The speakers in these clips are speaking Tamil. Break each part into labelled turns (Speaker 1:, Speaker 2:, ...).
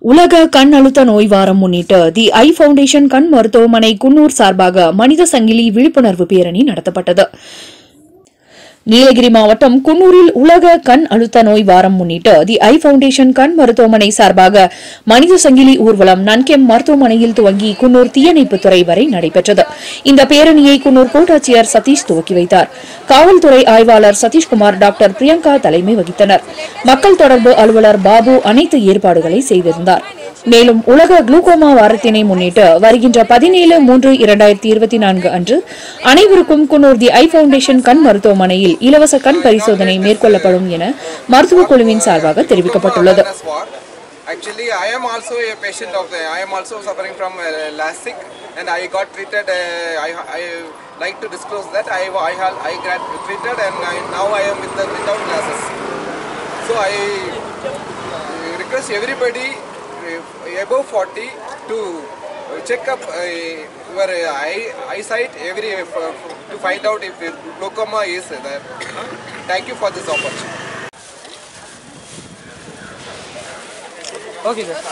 Speaker 1: உலக கண் அழுத்த நோய் வாரம் முன்னிட்டு தி ஐ ஃபவுண்டேஷன் கண் மருத்துவமனை குன்னூர் சார்பாக மனித சங்கிலி விழிப்புணர்வு பேரணி நடத்தப்பட்டது நீலகிரி மாவட்டம் குன்னூரில் உலக கண் அழுத்த நோய் வாரம் முன்னிட்டு தி ஐ ஃபவுண்டேஷன் கண் மருத்துவமனை சார்பாக மனித சங்கிலி ஊர்வலம் நன்கெம் மருத்துவமனையில் துவங்கி குன்னூர் தீயணைப்புத் துறை வரை நடைபெற்றது இந்த பேரணியை குன்னூர் கோட்டாட்சியர் சதீஷ் துவக்கி வைத்தார் காவல்துறை ஆய்வாளர் சதீஷ்குமார் டாக்டர் பிரியங்கா தலைமை வகித்தனர் மக்கள் தொடர்பு அலுவலர் பாபு அனைத்து ஏற்பாடுகளை செய்திருந்தார் மேலும் உலக குளுக்கோமா வாரத்தினை முன்னிட்டு வருகின்ற பதினேழு மூன்று இரண்டாயிரத்தி இருபத்தி நான்கு அன்று அனைவருக்கும் குன்னூர் தி ஐ ஃபவுண்டேஷன் கண் மருத்துவமனையில் இலவச கண் பரிசோதனை மேற்கொள்ளப்படும் என மருத்துவக் குழுவின் சார்பாக தெரிவிக்கப்பட்டுள்ளது
Speaker 2: awareness war. Actually, I am also a patient of the. I am also suffering from uh, LASIK, and I got treated. Uh, I, I like to disclose that I I, had- I got treated, and I, now I am with the, without glasses. So I uh, request everybody uh, above 40 to check up uh, your uh, eye, eyesight every uh, f- f- to find out if glaucoma is there. Thank you for this opportunity.
Speaker 3: Okay sir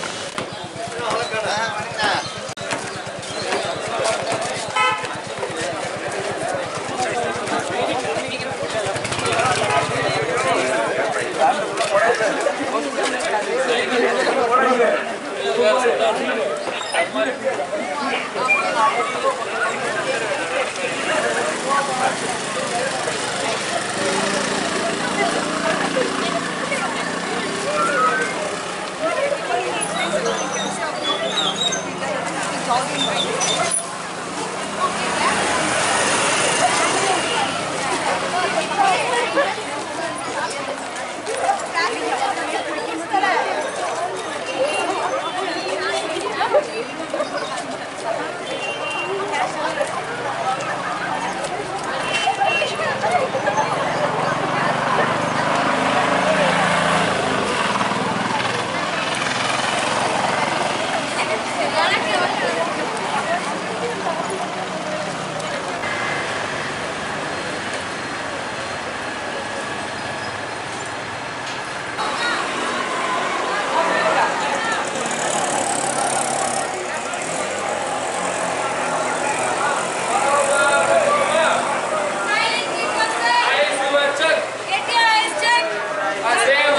Speaker 4: Get your eyes checked.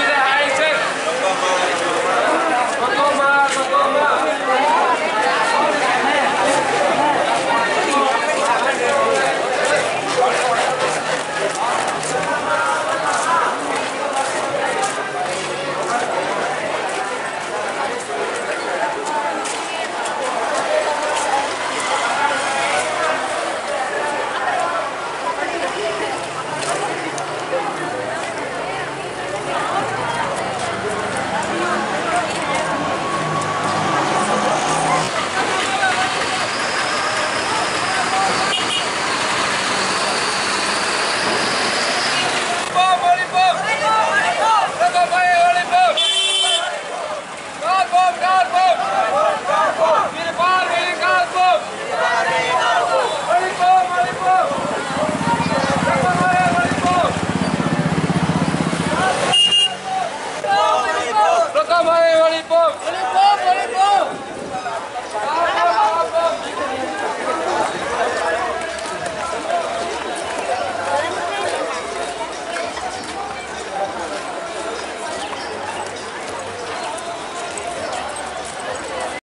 Speaker 5: Look at my lollipop!